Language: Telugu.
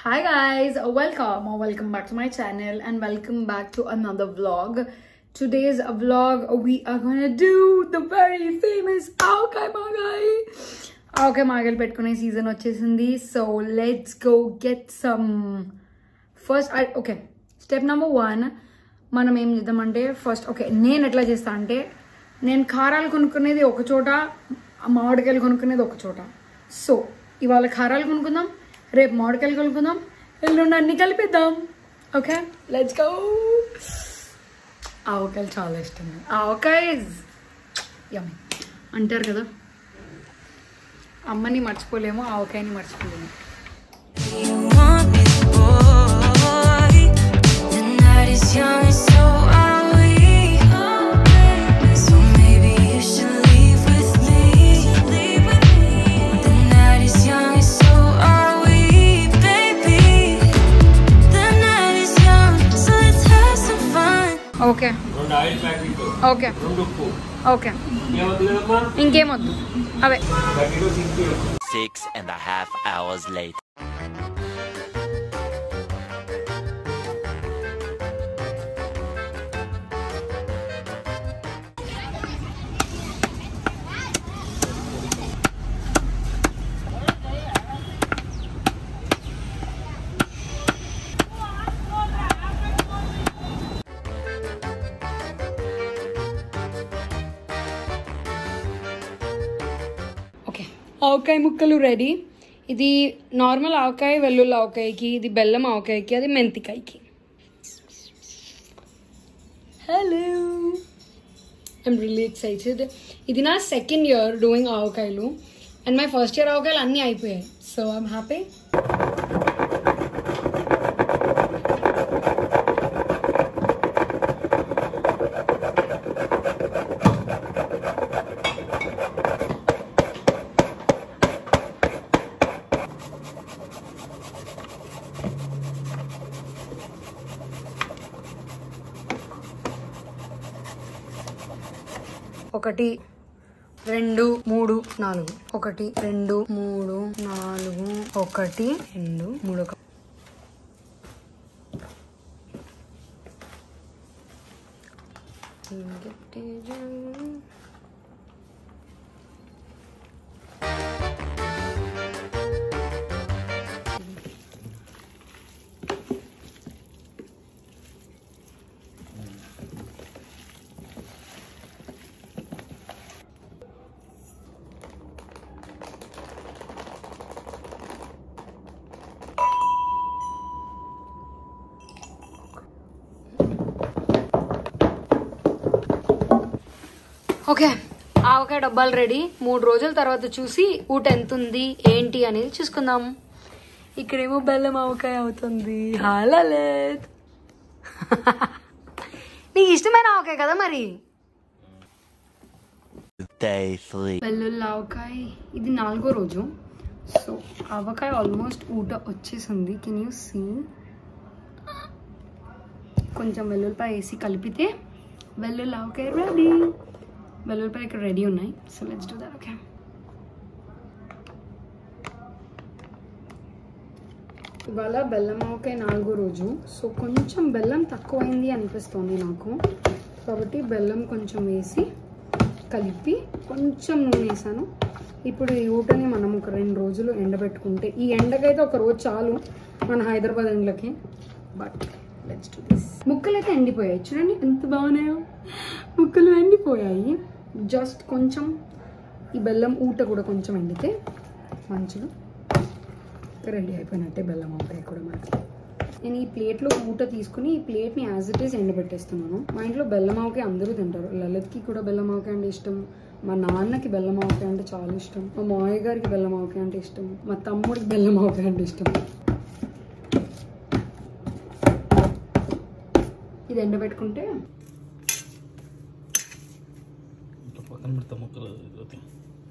Hi guys, welcome or welcome back to my channel and welcome back to another vlog. Today's vlog we are gonna do the very famous Aokai Magai. Aokai Magai పెట్టుకునే సీజన్ వచ్చేసింది so let's go get some first okay step number one మనం ఏం చేద్దామంటే ఫస్ట్ ఓకే నేను ఎట్లా చేస్తా అంటే నేను కారాలు కొనుక్కునేది ఒక చోట మామిడికాయలు కొనుక్కునేది ఒక చోట సో ఇవాళ కారాలు కొనుక్కుందాం రేపు మామిడికాయలు కొనుక్కుందాం ఎల్లుండి అన్ని కలిపిద్దాం ఓకే లెట్స్ గో ఆవకాయలు చాలా ఇష్టం ఆవకాయ యమ్మి అంటారు కదా అమ్మని మర్చిపోలేము ఆవకాయని మర్చిపోలేము You want me, boy. The night is young and so are we. So maybe you should leave with me. The night is young and so are we, baby. The night is young, so let's have some fun. Okay రెండు ఆయిల్ ప్యాకెట్ ఓకే రెండు ఉప్పు ఓకే ఏమవుతుంది కదమ్మా ఇంకేమొద్దు అవే packet sink Six and a half hours later. Okay ఆవకాయ ముక్కలు రెడీ ఇది నార్మల్ ఆవకాయ వెల్లుల్లి ఆవకాయకి ఇది బెల్లం ఆవకాయకి అది మెంతికాయకి హలో ఐమ్ రియల్లీ ఎక్సైటెడ్ ఇది నా సెకండ్ ఇయర్ డూయింగ్ ఆవకాయలు అండ్ మై ఫస్ట్ ఇయర్ ఆవకాయలు అన్నీ అయిపోయాయి సో ఐమ్ హ్యాపీ ఒకటి రెండు మూడు నాలుగు ఒకటి రెండు మూడు నాలుగు ఒకటి రెండు మూడు ఒక ఓకే ఆవకాయ డబ్బాలు రెడీ మూడు రోజుల తర్వాత చూసి ఊట ఎంత ఉంది ఏంటి అనేది చూసుకుందాం ఇక్కడేమో బెల్లం ఆవకాయ అవుతుంది హాలలేదు నీకు ఇష్టమైన ఆవకాయ కదా మరి Day three. వెల్లుల్లి ఆవకాయ ఇది నాలుగో రోజు సో ఆవకాయ ఆల్మోస్ట్ ఊట వచ్చేసింది కెన్ యూ సీ కొంచెం వెల్లుల్లిపాయ వేసి కలిపితే వెల్లుల్లి ఆవకాయ రెడీ వెల్లుల్లిపాయ ఇక్కడ రెడీ ఉన్నాయి so let's do that okay ఇవాళ బెల్లం ఆవకాయ నాలుగో రోజు సో కొంచెం బెల్లం తక్కువైంది అనిపిస్తుంది నాకు కాబట్టి బెల్లం కొంచెం వేసి కలిపి కొంచెం నూనె వేసాను ఇప్పుడు ఈ ఊటని మనం ఒక రెండు రోజులు ఎండబెట్టుకుంటే ఈ ఎండకైతే ఒక రోజు చాలు మన హైదరాబాద్ ఎండలకి బట్ లెట్స్ డూ దిస్ ముక్కలు అయితే ఎండిపోయాయి చూడండి ఎంత బాగున్నాయో ముక్కలు ఎండిపోయాయి జస్ట్ కొంచెం ఈ బెల్లం ఊట కూడా కొంచెం ఎండితే మంచిగా రెడీ అయిపోయినట్టే బెల్లం అవుతాయి కూడా మనకి నేను ఈ ప్లేట్లో ఊట తీసుకుని ఈ ప్లేట్ని యాజ్ ఇట్ ఈస్ ఎండబెట్టేస్తున్నాను మా ఇంట్లో బెల్లం ఆవకాయ అందరూ తింటారు లలిత్కి కూడా బెల్లం ఆవకాయ అంటే ఇష్టం మా నాన్నకి బెల్లం ఆవకాయ అంటే చాలా ఇష్టం మా మావయ్య గారికి బెల్లం ఆవకాయ అంటే ఇష్టం మా తమ్ముడికి బెల్లం ఆవకాయ అంటే ఇష్టం ఇది ఎండబెట్టుకుంటే ఇట్లా పక్కన పెడతా మొక్కలు ఇదవుతాయి.